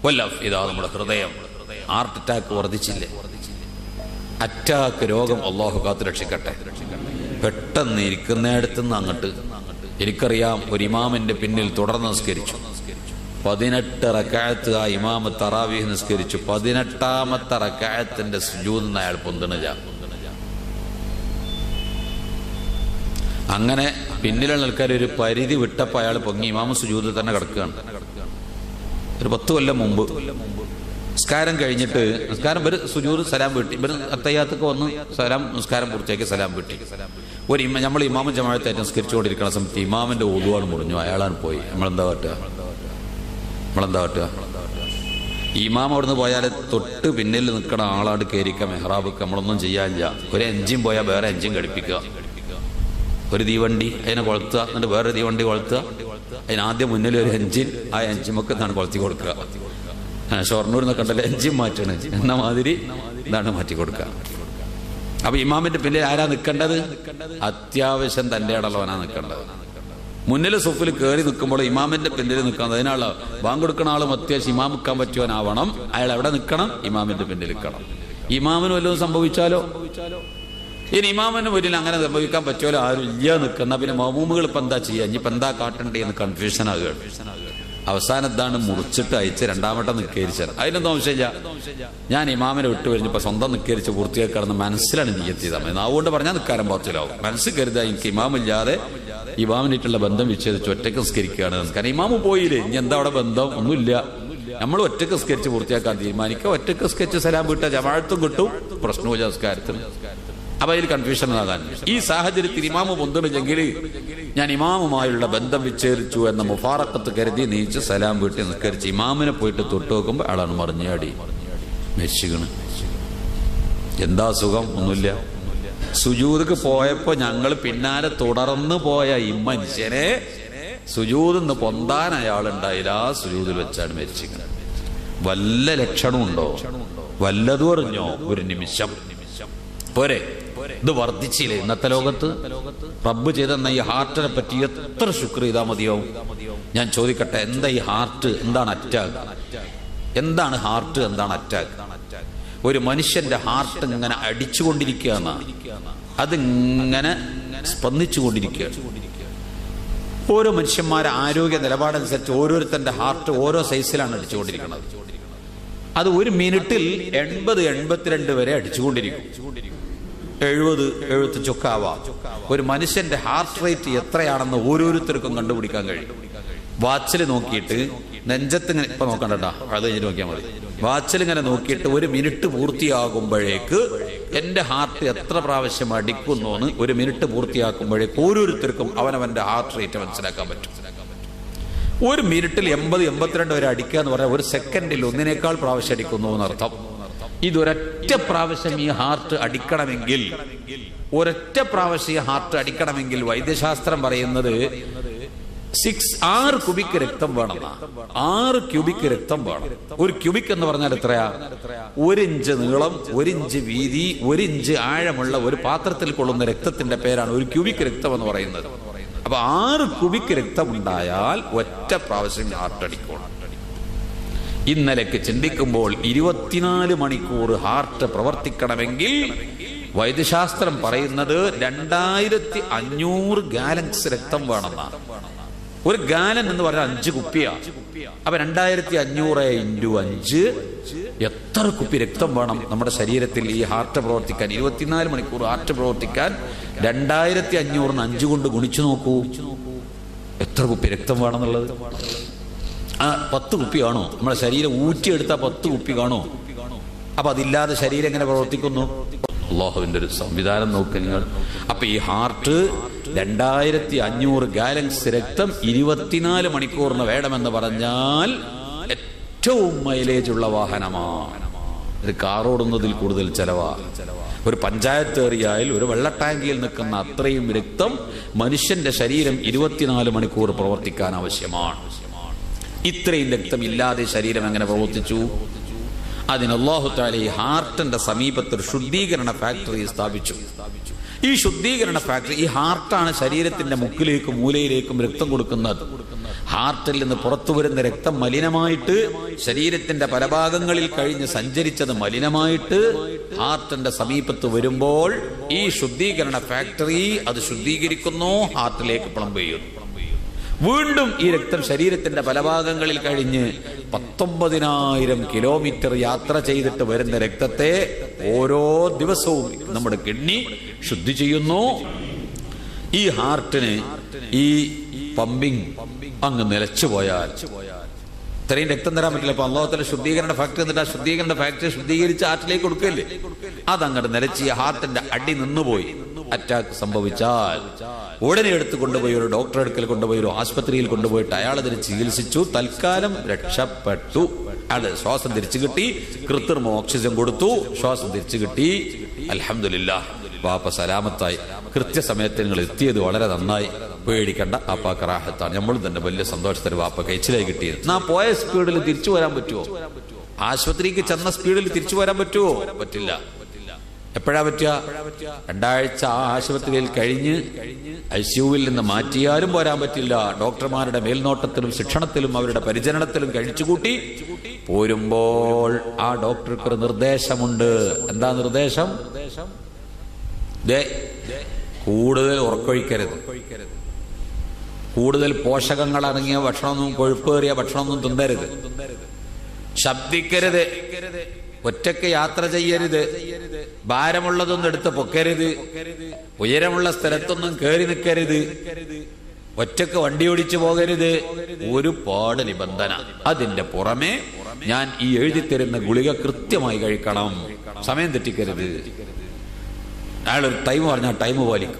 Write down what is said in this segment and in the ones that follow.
വല്ലഫ് ഇതാ നമ്മുടെ ഹൃദയം ഹാർട്ട് അറ്റാക്ക് വർദ്ധിച്ചില്ലേ അറ്റാക്ക് രോഗം അള്ളാഹു കാത്തു രക്ഷിക്കട്ടെ പെട്ടെന്ന് ഇരിക്കുന്നിടത്തു നിന്ന് അങ്ങോട്ട് എനിക്കറിയാം ഒരു ഇമാമിന്റെ പിന്നിൽ തുടർന്ന് നിസ്കരിച്ചു പതിനെട്ട് റക്കായത്ത് ആ ഇമാമ തറാവീഹ് നിസ്കരിച്ചു പതിനെട്ടാമത്തെ റക്കായത്തിന്റെ സുജൂന്ന് അയാൾ പൊന്തണില്ല അങ്ങനെ പിന്നിലുള്ള ആൾക്കാർ ഒരു പരിധി വിട്ടപ്പോൾ അയാൾ പൊങ്ങി ഇമാമ സുജൂദിൽ തന്നെ കിടക്കുകയാണ് ഒരു പത്ത് കൊല്ലം മുമ്പ് നിസ്കാരം കഴിഞ്ഞിട്ട് നിസ്കാരം ഇവർ സുജൂദ് സലാം വീട്ടി ഇവർ അത്തയ്യാത്തൊക്കെ വന്ന് സലാം നിസ്കാരം പൂർത്തിയാക്കി സലാം വീട്ടി ഒരു ഇമ നമ്മൾ ഇമാമ ജമാഅത്തായിട്ട് നിസ്കരിച്ചുകൊണ്ടിരിക്കുന്ന സമയത്ത് ഇമാമിന്റെ ഒതുവാണ് മുറിഞ്ഞു അയാളാണ് പോയി നമ്മളെന്താ പറ്റുക നമ്മളെന്താ പറ്റുക ഇമാം അവിടുന്ന് പോയാൽ തൊട്ട് പിന്നിൽ നിൽക്കണ ആളാട് കയറിക്ക മെഹ്റാബിക്ക് നമ്മളൊന്നും ചെയ്യാനില്ല ഒരു എഞ്ചിൻ പോയാൽ വേറെ എഞ്ചിൻ ഘടിപ്പിക്കുക ഒരു തീവണ്ടി അതിനെ കൊളുത്തുക എന്നിട്ട് വേറെ തീവണ്ടി കൊളുത്തുക അതിന് ആദ്യം മുന്നിൽ ഒരു എഞ്ചിൻ ആ എഞ്ചിൻ എന്നാണ് കൊളുത്തി കൊടുക്കുക ആ, ഷൊർണൂർ എന്നൊക്കെ ഉണ്ടല്ലോ എഞ്ചിൻ മാറ്റണ് എന്ന മാതിരി ഇതാണ് മാറ്റി കൊടുക്കുക അപ്പൊ ഇമാമിന്റെ പിന്നിൽ ആരാ നിൽക്കേണ്ടത് അത്യാവശ്യം തന്റെ ഇടലവനാ നിൽക്കേണ്ടത് മുന്നിൽ സുഫിൽ കയറി നിൽക്കുമ്പോൾ ഇമാമിന്റെ പിന്നിൽ നിൽക്കണം അതിനാളോ ബാങ്ക് കൊടുക്കുന്ന ആളും അത്യാവശ്യം ഇമാം നിൽക്കാൻ പറ്റുവാനാവണം അയാൾ എവിടെ നിൽക്കണം ഇമാമിന്റെ പിന്നിൽ നിൽക്കണം ഇമാമിന് വല്ലതും സംഭവിച്ചാലോ ഇനി ഇമാമിന് മുന്നിൽ അങ്ങനെ സംഭവിക്കാൻ പറ്റുമല്ലോ ആരും ഇല്ല നിൽക്കുന്ന പിന്നെ മമൂമുകൾ ഇപ്പൊ എന്താ ചെയ്യുക ഇനിയിപ്പോ എന്താ കാട്ടണ്ടേ എന്ന് കൺഫ്യൂഷൻ ആകുകയാണ് അവസാനം എന്താണ് മുറിച്ചിട്ട് അയച്ച് രണ്ടാമട്ടം നിൽക്കരിച്ചത് അതിനൊന്നും ആവശ്യമില്ല ഞാൻ ഇമാമിനെ വിട്ടു കഴിഞ്ഞപ്പോൾ സ്വന്തം നിൽക്കരിച്ച് പൂർത്തിയാക്കാണെന്ന് മനസ്സിലാണ് നീയെത്തിയത് അതുകൊണ്ട് പറഞ്ഞാൽ നിൽക്കാരം പാത്തിലാവും മനസ്സിൽ കരുതാ എനിക്ക് ഇമാമില്ലാതെ ഇമാമിനായിട്ടുള്ള ബന്ധം വിച്ഛേദിച്ച് ഒറ്റയ്ക്ക് നിസ്കരിക്കുകയാണ് കാരണം ഇമാമ് പോയില്ലേ ഇനി എന്താ അവിടെ ബന്ധം ഒന്നുമില്ല നമ്മൾ ഒറ്റയ്ക്ക് സ്കെച്ച് പൂർത്തിയാക്കാൻ തീരുമാനിക്കുക ഒറ്റയ്ക്ക് സ്കെച്ച് സലാം വിട്ട ജമാഴത്തും കിട്ടും പ്രശ്നവും സംസ്കാരത്തിന് അപ്പൊ അതിൽ കൺഫ്യൂഷൻ ആകാൻ ഈ സാഹചര്യത്തിൽ ഇമാമ് പൊന്തണില്ലെങ്കിൽ ഞാൻ ഇമാമുമായുള്ള ബന്ധം വിച്ഛേദിച്ചു എന്ന മുഫാറക്കത്ത് കരുതി നീച്ച് സലാം വീട്ടിൽ നിസ്കരിച്ച് ഇമാമിനെ പോയിട്ട് തൊട്ട് നോക്കുമ്പോൾ ആളാണ് മറിഞ്ഞാടി മെസ്സിക്കണ് എന്താ സുഖം ഒന്നുമില്ല സുജൂദക്ക് പോയപ്പോ ഞങ്ങൾ പിന്നാലെ തുടർന്ന് പോയ ഈ മനുഷ്യനെ സുജൂദിന്ന് പൊന്താൻ അയാളുണ്ടായില്ല ആ സുജൂദിൽ വെച്ചാണ് മരിച്ചിരിക്കുന്നത് വല്ല ലക്ഷണമുണ്ടോ വല്ലതും അറിഞ്ഞോ ഒരു നിമിഷം പോരെ ഇത് വർദ്ധിച്ചില്ലേ ഇന്നത്തെ ലോകത്ത് റബ്ബ് ചെയ്തെന്ന ഈ ഹാർട്ടിനെ പറ്റി എത്ര ശുക്ർ ചെയ്താൽ മതിയാവും ഞാൻ ചോദിക്കട്ടെ എന്താ ഈ ഹാർട്ട് എന്താണ് അറ്റാക്ക് എന്താണ് ഹാർട്ട് എന്താണ് അറ്റാക്ക് ഒരു മനുഷ്യന്റെ ഹാർട്ട് ഇങ്ങനെ അടിച്ചുകൊണ്ടിരിക്കുകയാണ് അതിങ്ങനെ സ്പന്ദിച്ചുകൊണ്ടിരിക്കുകയാണ് ഓരോ മനുഷ്യന്മാരെ ആരോഗ്യ നിലപാടനുസരിച്ച് ഓരോരുത്തന്റെ ഹാർട്ട് ഓരോ സൈസിലാണ് അടിച്ചുകൊണ്ടിരിക്കുന്നത് അത് ഒരു മിനിറ്റിൽ എൺപത് എൺപത്തിരണ്ട് വരെ അടിച്ചുകൊണ്ടിരിക്കും എഴുപത് എഴുപത്തഞ്ചൊക്കെ ആവാം ഒരു മനുഷ്യന്റെ ഹാർട്ട് റേറ്റ് എത്രയാണെന്ന് ഓരോരുത്തർക്കും കണ്ടുപിടിക്കാൻ കഴിയും വാച്ചിൽ നോക്കിയിട്ട് നെഞ്ചത്തിങ്ങനെ ഇപ്പൊ നോക്കണ്ടട്ടാ അത് കഴിഞ്ഞ് നോക്കിയാൽ മതി വാച്ചിൽ ഇങ്ങനെ നോക്കിയിട്ട് ഒരു മിനിറ്റ് പൂർത്തിയാകുമ്പോഴേക്ക് എന്റെ ഹാർട്ട് എത്ര പ്രാവശ്യം അടിക്കുന്നു എന്ന് ഒരു മിനിറ്റ് പൂർത്തിയാക്കുമ്പോഴേക്ക് ഓരോരുത്തർക്കും അവനവന്റെ ഹാർട്ട് റേറ്റ് മനസ്സിലാക്കാൻ പറ്റും ഒരു മിനിറ്റിൽ എൺപത് എൺപത്തിരണ്ട് വരെ അടിക്കുക എന്ന് പറഞ്ഞാൽ ഒരു സെക്കൻഡിൽ ഒന്നിനേക്കാൾ പ്രാവശ്യം അടിക്കുന്നു എന്നർത്ഥം ഇതൊരൊറ്റ പ്രാവശ്യം ഈ ഹാർട്ട് അടിക്കണമെങ്കിൽ ഒരൊറ്റ പ്രാവശ്യം ഈ ഹാർട്ട് അടിക്കണമെങ്കിൽ വൈദ്യശാസ്ത്രം പറയുന്നത് സിക്സ് ആറ് ക്യൂബിക് രക്തം വേണം ആറ് ക്യൂബിക് രക്തം വേണം ഒരു ക്യൂബിക് എന്ന് പറഞ്ഞാൽ എത്രയാ ഒരു ഇഞ്ച് നീളം ഒരു ഇഞ്ച് വീതി ഒരു ഇഞ്ച് ആഴമുള്ള ഒരു പാത്രത്തിൽ കൊള്ളുന്ന രക്തത്തിന്റെ പേരാണ് ഒരു ക്യൂബിക് രക്തം എന്ന് പറയുന്നത് അപ്പൊ ആറ് ക്യൂബിക് രക്തം ഉണ്ടായാൽ ഒറ്റ പ്രാവശ്യം ഹാർട്ട് അടിക്കണം ഇന്നലേക്ക് ചിന്തിക്കുമ്പോൾ ഇരുപത്തിനാല് മണിക്കൂർ ഹാർട്ട് പ്രവർത്തിക്കണമെങ്കിൽ വൈദ്യശാസ്ത്രം പറയുന്നത് രണ്ടായിരത്തി അഞ്ഞൂറ് ഗാലൻസ് രക്തം വേണമെന്നാണ് ഒരു ഗാലൻ എന്ന് പറഞ്ഞാൽ അഞ്ച് കുപ്പിയാ അപ്പൊ രണ്ടായിരത്തി അഞ്ഞൂറ് ഇൻറ്റു അഞ്ച് എത്ര കുപ്പി രക്തം വേണം നമ്മുടെ ശരീരത്തിൽ ഈ ഹാർട്ട് പ്രവർത്തിക്കാൻ ഇരുപത്തിനാല് മണിക്കൂർ ഹാർട്ട് പ്രവർത്തിക്കാൻ രണ്ടായിരത്തി അഞ്ഞൂറിന് അഞ്ച് കൊണ്ട് ഗുണിച്ചു നോക്കൂ എത്ര കുപ്പി രക്തം വേണമെന്നുള്ളത് ആ പത്ത് കുപ്പി കാണോ നമ്മുടെ ശരീരം ഊറ്റിയെടുത്താൽ പത്ത് കുപ്പി കാണോ അപ്പൊ അതില്ലാതെ ശരീരം എങ്ങനെ പ്രവർത്തിക്കുന്നു അള്ളാഹുവിന്റെ ഒരു സംവിധാനം നോക്ക് നിങ്ങൾ അപ്പൊ ഈ ഹാർട്ട് രണ്ടായിരത്തി അഞ്ഞൂറ് ഗാലൻസ് രക്തം ഇരുപത്തിനാല് മണിക്കൂറിന് വേണമെന്ന് പറഞ്ഞാൽ ഏറ്റവും മൈലേജ് ഉള്ള വാഹനമാണ് ഇത് കാറോടുന്നതിൽ കൂടുതൽ ചെലവാ ഒരു പഞ്ചായത്ത് ഏറിയായിൽ ഒരു വെള്ള ടാങ്കിയിൽ നിൽക്കുന്ന അത്രയും രക്തം മനുഷ്യന്റെ ശരീരം ഇരുപത്തിനാല് മണിക്കൂർ പ്രവർത്തിക്കാൻ ആവശ്യമാണ് ഇത്രയും രക്തം ഇല്ലാതെ ശരീരം എങ്ങനെ പ്രവർത്തിച്ചു അതിന് അള്ളാഹു താല ഈ ഹാർട്ടിന്റെ സമീപത്ത് ഒരു ശുദ്ധീകരണ ഫാക്ടറി സ്ഥാപിച്ചു ഈ ശുദ്ധീകരണ ഫാക്ടറി ഈ ഹാർട്ടാണ് ശരീരത്തിന്റെ മുക്കിലേക്കും മൂലയിലേക്കും രക്തം കൊടുക്കുന്നത് ഹാർട്ടിൽ നിന്ന് പുറത്തു വരുന്ന രക്തം മലിനമായിട്ട് ശരീരത്തിന്റെ പല ഭാഗങ്ങളിൽ കഴിഞ്ഞ് സഞ്ചരിച്ചത് മലിനമായിട്ട് ഹാർട്ടിന്റെ സമീപത്ത് വരുമ്പോൾ ഈ ശുദ്ധീകരണ ഫാക്ടറി അത് ശുദ്ധീകരിക്കുന്നു ഹാർട്ടിലേക്ക് പ്ലംബ് ചെയ്യുന്നു വീണ്ടും ഈ രക്തം ശരീരത്തിന്റെ പല ഭാഗങ്ങളിൽ കഴിഞ്ഞ് പത്തൊമ്പതിനായിരം കിലോമീറ്റർ യാത്ര ചെയ്തിട്ട് വരുന്ന രക്തത്തെ ഓരോ ദിവസവും നമ്മുടെ കിഡ്നി ശുദ്ധി ചെയ്യുന്നു ഈ ഹാർട്ടിന് ഈ പമ്പിങ് അങ്ങ് നിലച്ചു പോയാൽ ഇത്രയും രക്തം തരാൻ പറ്റില്ല അപ്പൊ അള്ളാഹത്തിലെ ശുദ്ധീകരണ ഫാക്ടറി എന്നിട്ട് ആ ശുദ്ധീകരണ ഫാക്ടറി ശുദ്ധീകരിച്ച് ഹാർട്ടിലേക്ക് കൊടുക്കല്ലേ അതങ്ങോട്ട് നിലച്ച് ഈ ഹാർട്ടിന്റെ അടി നിന്നുപോയി അറ്റാക്ക് സംഭവിച്ചാൽ ഉടനെ എടുത്ത് കൊണ്ടുപോയി ഒരു ഡോക്ടറെ അടുക്കൽ കൊണ്ടുപോയി ഒരു ആശുപത്രിയിൽ കൊണ്ടുപോയിട്ട് അയാൾ അതിന് ചികിത്സിച്ചു തൽക്കാലം രക്ഷപ്പെട്ടു അയാള് ശ്വാസം തിരിച്ചു കിട്ടി കൃത്രിമ ഓക്സിജൻ കൊടുത്തു ശ്വാസം തിരിച്ചു കിട്ടി അലഹമില്ല പാപ്പ സലാമത്തായി കൃത്യസമയത്ത് നിങ്ങൾ എത്തിയത് വളരെ നന്നായി പേടിക്കണ്ട അപ്പാക്ക് റാഹത്താണ് നമ്മൾ തന്നെ വലിയ സന്തോഷത്തിന് വാപ്പ കഴിച്ചിലായി കിട്ടിയത് നാ പോയ സ്പീഡിൽ തിരിച്ചു വരാൻ പറ്റുമോ ആശുപത്രിക്ക് ചെന്ന സ്പീഡിൽ തിരിച്ചു വരാൻ പറ്റുമോ പറ്റില്ല എപ്പോഴാ പറ്റുക രണ്ടാഴ്ച ആ ആശുപത്രിയിൽ കഴിഞ്ഞ് ഐ സിയുവിൽ നിന്ന് മാറ്റിയാലും പോരാൻ പറ്റില്ല ഡോക്ടർമാരുടെ മേൽനോട്ടത്തിലും ശിക്ഷണത്തിലും അവരുടെ പരിചരണത്തിലും കഴിച്ചുകൂട്ടി പോരുമ്പോൾ ആ ഡോക്ടർക്ക് ഒരു നിർദ്ദേശമുണ്ട് എന്താ നിർദ്ദേശം ദേ, കൂടുതൽ ഉറക്കൊഴിക്കരുത് കൂടുതൽ പോഷകങ്ങൾ അടങ്ങിയ ഭക്ഷണമൊന്നും കൊഴുപ്പേറിയ ഭക്ഷണമൊന്നും തിന്നരുത് ശബ്ദിക്കരുത് ഒറ്റയ്ക്ക് യാത്ര ചെയ്യരുത് ഭാരമുള്ളതൊന്നും എടുത്ത് പൊക്കരുത് ഉയരമുള്ള സ്ഥലത്തൊന്നും കയറി നിൽക്കരുത് ഒറ്റക്ക് വണ്ടി ഓടിച്ചു പോകരുത് ഒരുപാട് നിബന്ധന അതിന്റെ പുറമെ ഞാൻ ഈ എഴുതി തരുന്ന ഗുളിക കൃത്യമായി കഴിക്കണം സമയം തെറ്റിക്കരുത് അയാൾ ഒരു ടൈം പറഞ്ഞാൽ ടൈം പാലിക്കും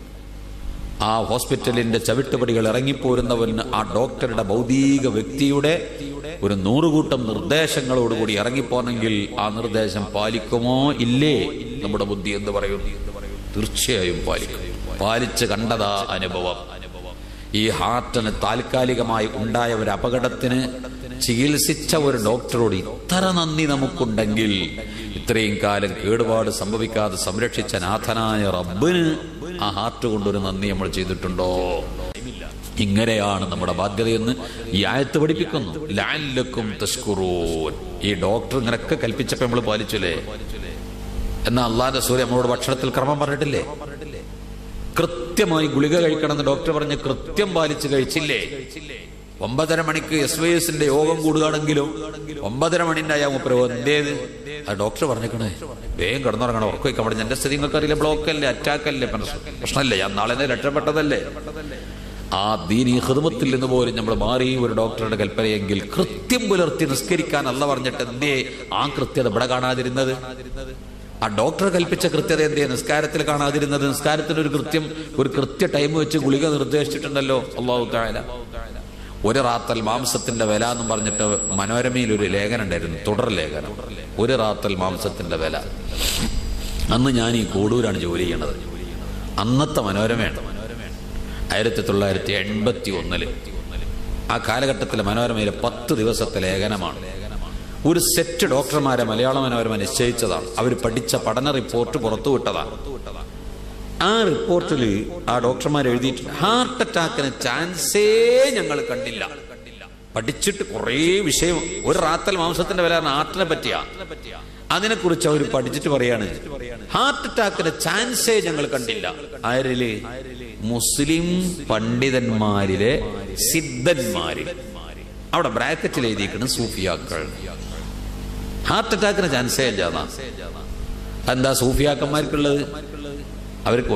ആ ഹോസ്പിറ്റലിന്റെ ചവിട്ടുപടികൾ ഇറങ്ങിപ്പോരുന്നവന് ആ ഡോക്ടറുടെ ഭൗതിക വ്യക്തിയുടെ ഒരു നൂറുകൂട്ടം നിർദ്ദേശങ്ങളോടുകൂടി ഇറങ്ങിപ്പോന്നെങ്കിൽ ആ നിർദ്ദേശം പാലിക്കുമോ ഇല്ലേ നമ്മുടെ ബുദ്ധി എന്ന് പറയും തീർച്ചയായും പാലിക്കും പാലിച്ച് കണ്ടതാ അനുഭവം ഈ ഹാർട്ടിന് താൽക്കാലികമായി ഉണ്ടായ ഒരു അപകടത്തിന് ചികിത്സിച്ച ഒരു ഡോക്ടറോട് ഇത്ര നന്ദി നമുക്കുണ്ടെങ്കിൽ ഇത്രയും കാലം കേടുപാട് സംഭവിക്കാതെ സംരക്ഷിച്ച നാഥനായ റബ്ബിന് ആ ഹാർട്ട് കൊണ്ടൊരു നന്ദി നമ്മൾ ചെയ്തിട്ടുണ്ടോ ഇങ്ങനെയാണ് നമ്മുടെ ബാധ്യതയെന്ന് ഈ ആയത്ത് പഠിപ്പിക്കുന്നു ലാലക്കും തസ്കുറൂൻ ഈ ഡോക്ടർ ഇങ്ങനൊക്കെ കൽപ്പിച്ചപ്പോ നമ്മൾ പാലിച്ചില്ലേ എന്നാ അള്ളാന്റെ സൂര്യ നമ്മളോട് ഭക്ഷണത്തിൽ ക്രമം പറഞ്ഞിട്ടില്ലേ കൃത്യമായി ഗുളിക കഴിക്കണമെന്ന് ഡോക്ടർ പറഞ്ഞ് കൃത്യം പാലിച്ച് കഴിച്ചില്ലേ ഒമ്പതര മണിക്ക് എസ് വൈ എസിന്റെ യോഗം കൂടുകയാണെങ്കിലും ഒമ്പതര മണിന്റെ അയാൾ മുപ്പര എന്തേത് ആ ഡോക്ടർ പറഞ്ഞേക്കണേ വേഗം കിടന്നുറങ്ങണം ഉറക്കം വയ്ക്കാൻ പറഞ്ഞു എന്റെ സ്ഥിതി നിങ്ങൾക്ക് അറിയില്ല ബ്ലോക്ക് അല്ലേ അറ്റാക്ക് അല്ലേ പ്രശ്നമല്ലേ ഞാൻ നാളെ തന്നെ രക്ഷപ്പെട്ടതല്ലേ ആ ദീനി ഹൃദമത്തിൽ നിന്ന് പോലും നമ്മൾ മാറി ഒരു ഡോക്ടറുടെ കൽപ്പനയെങ്കിൽ കൃത്യം പുലർത്തി നിസ്കരിക്കാൻ അല്ല പറഞ്ഞിട്ട് എന്തേ ആ കൃത്യത ഇവിടെ കാണാതിരുന്നത് ആ ഡോക്ടർ കൽപ്പിച്ച കൃത്യത എന്തേ നിസ്കാരത്തിൽ കാണാതിരുന്നത് നിസ്കാരത്തിന് ഒരു കൃത്യം ഒരു കൃത്യ ടൈം വെച്ച് ഗുളിക നിർദ്ദേശിച്ചിട്ടുണ്ടല്ലോ അള്ളാഹു താല ഒരു റാത്തൽ മാംസത്തിന്റെ വില എന്ന് പറഞ്ഞിട്ട് മനോരമയിൽ ഒരു ലേഖനം ഉണ്ടായിരുന്നു തുടർ ലേഖനം ഒരു റാത്തൽ മാംസത്തിന്റെ വില അന്ന് ഞാൻ ഈ കോടൂരാണ് ജോലി ചെയ്യണത് അന്നത്തെ മനോരമയാണ് ആയിരത്തി തൊള്ളായിരത്തി എൺപത്തി ഒന്നില് ആ കാലഘട്ടത്തിലെ മനോരമയിലെ പത്ത് ദിവസത്തെ ലേഖനമാണ് ഒരു സെറ്റ് ഡോക്ടർമാരെ മലയാള മനോരമ നിശ്ചയിച്ചതാണ് അവർ പഠിച്ച പഠന റിപ്പോർട്ട് പുറത്തുവിട്ടതാണ് ആ റിപ്പോർട്ടിൽ ആ ഡോക്ടർമാർ എഴുതിയിട്ടുണ്ട് ഹാർട്ട് അറ്റാക്കിന് ചാൻസേ ഞങ്ങൾ കണ്ടില്ല പഠിച്ചിട്ട് കുറേ വിഷയം ഒരു റാത്തൽ മാംസത്തിന്റെ വില ഹാർട്ടിനെ പറ്റിയാ അതിനെക്കുറിച്ച് അവർ പഠിച്ചിട്ട് പറയാണ് ഹാർട്ട് അറ്റാക്കിന് ചാൻസേ ഞങ്ങൾ കണ്ടില്ല ആരില് മുസ്ലിം പണ്ഡിതന്മാരിലെ സിദ്ധന്മാരിൽ അവിടെ ബ്രാക്കറ്റിൽ എഴുതിയിരിക്കുന്നത് സൂഫിയാക്കൾ ഹാർട്ട് അറ്റാക്കിന് ചാൻസേ ഇല്ലാതാ എന്താ സൂഫിയാക്കന്മാർക്കുള്ളത് അവർക്ക്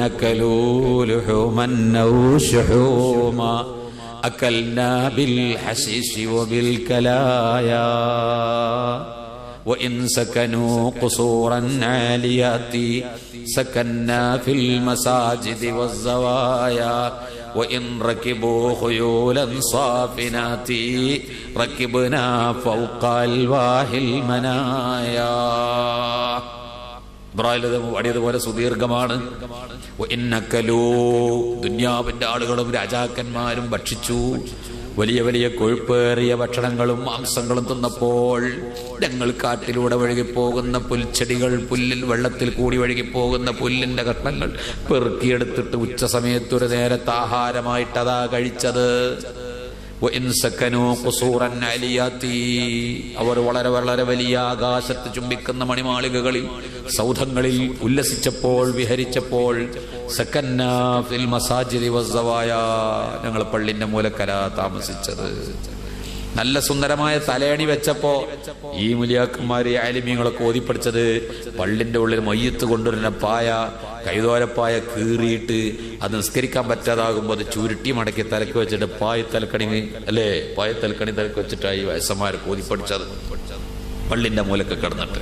أكلنا بالحشيش وبالكلايا وإن سكنوا قصورا عاليات سكنا في المساجد والزوايا وإن ركبوا خيولا صافنات ركبنا فوق ألواح المنايا ഇബ്രാഹിലത് പാടിയതുപോലെ സുദീർഘമാണ് ഇന്നക്കലോ ദുന്യാവിന്റെ ആളുകളും രാജാക്കന്മാരും ഭക്ഷിച്ചു വലിയ വലിയ കൊഴുപ്പേറിയ ഭക്ഷണങ്ങളും മാംസങ്ങളും തിന്നപ്പോൾ ഞങ്ങൾ കാട്ടിലൂടെ ഒഴുകിപ്പോകുന്ന പുൽച്ചെടികൾ പുല്ലിൽ വെള്ളത്തിൽ കൂടി ഒഴുകിപ്പോകുന്ന പുല്ലിന്റെ കഷ്ണങ്ങൾ പെറുക്കിയെടുത്തിട്ട് ഉച്ച സമയത്ത് ഒരു നേരത്തെ ആഹാരമായിട്ട് അതാ കഴിച്ചത് وإن سكنوا قصورا عالياتي. അവർ വളരെ വളരെ വലിയ ആകാശത്ത് ചുംബിക്കുന്ന മണിമാളികകളിൽ സൗധങ്ങളിൽ ഉല്ലസിച്ചപ്പോൾ വിഹരിച്ചപ്പോൾ സക്കന്ന ഫിൽ മസാജിദി വസ്സവായ ഞങ്ങൾ പള്ളിന്റെ മൂലക്കര താമസിച്ചത് നല്ല സുന്ദരമായ തലേണി വെച്ചപ്പോ ഈ മുലിയാക്കന്മാര് ആലിമ്യങ്ങളൊക്കെ ഓതിപ്പടിച്ചത് പള്ളിന്റെ ഉള്ളിൽ മയ്യത്ത് കൊണ്ടുവരുന്ന പായ കൈതോരപ്പായ കീറിയിട്ട് അത് നിസ്കരിക്കാൻ പറ്റാതാകുമ്പോൾ അത് ചുരുട്ടി മടക്കി തലക്ക് വെച്ചിട്ട് പായ തലക്കണി അല്ലേ പായ തലക്കണി തലക്ക് വെച്ചിട്ടായി വയസ്സന്മാരൊക്കെ ഓതിപ്പടിച്ചത് പള്ളിന്റെ മൂലക്ക് കിടന്നിട്ട്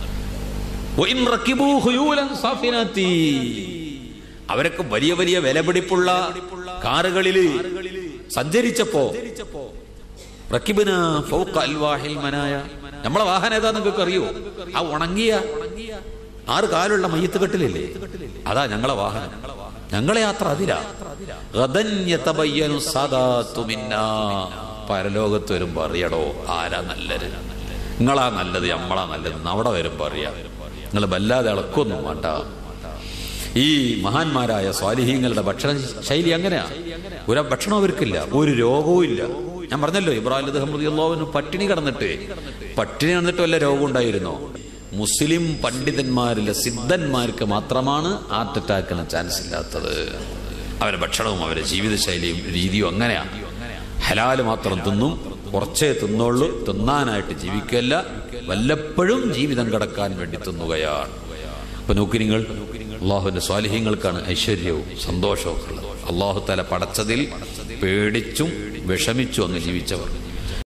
وإن ركبوا خيولا صافنات. അവരൊക്കെ വലിയ വലിയ വിലപിടിപ്പുള്ള കാറുകളില് സഞ്ചരിച്ചപ്പോ റക്കിബിന ഫൗഖ അൽവാഹിൽ മനായ നമ്മളെ വാഹനം ഏതാ നിങ്ങൾക്ക് അറിയോ ആ ഉണങ്ങിയ ആറ് കാലുള്ള മയ്യത്ത് കെട്ടിലില്ലേ അതാ ഞങ്ങളെ വാഹനം ഞങ്ങളെ യാത്ര അതിരാ ഗദൻ യതബയ്യനു സാദാത്തു മിന്നാ. പരലോകത്ത് വരുമ്പോ അറിയടോ ആരാ നല്ലത് നിങ്ങളാ നല്ലത് നമ്മളാ നല്ലത് എന്ന് അവിടെ വരുമ്പോ അറിയാം നിങ്ങൾ വല്ലാതെ ഇളക്കൊന്നും വേണ്ട ഈ മഹാന്മാരായ സ്വാലിഹീങ്ങളുടെ ഭക്ഷണ ശൈലി അങ്ങനെയാ ഒരു ഭക്ഷണം അവർക്കില്ല ഒരു രോഗവും ഇല്ല ഞാൻ പറഞ്ഞല്ലോ ഇബ്രാഹിം അഹമ്മദിയുള്ളവന് പട്ടിണി കിടന്നിട്ട് പട്ടിണി കിടന്നിട്ട് വല്ല രോഗം ഉണ്ടായിരുന്നോ മുസ്ലിം പണ്ഡിതന്മാരിലെ സിദ്ധന്മാർക്ക് മാത്രമാണ് ഹാർട്ട് അറ്റാക്കിന് ചാൻസ് ഇല്ലാത്തത് അവരുടെ ഭക്ഷണവും അവരുടെ ജീവിതശൈലിയും രീതിയും അങ്ങനെയാണ് ഹലാല് മാത്രം തിന്നും കുറച്ചേ തിന്നുള്ളൂ തിന്നാനായിട്ട് ജീവിക്കല്ല വല്ലപ്പോഴും ജീവിതം കടക്കാൻ വേണ്ടി തിന്നുകയാണ് അപ്പൊ നോക്കി നിങ്ങൾ അള്ളാഹുവിന്റെ സ്വാലിഹ്യങ്ങൾക്കാണ് ഐശ്വര്യവും സന്തോഷവും ഉള്ളത് അള്ളാഹു തല പടച്ചതിൽ പേടിച്ചും വിഷമിച്ചും അങ്ങ് ജീവിച്ചവർ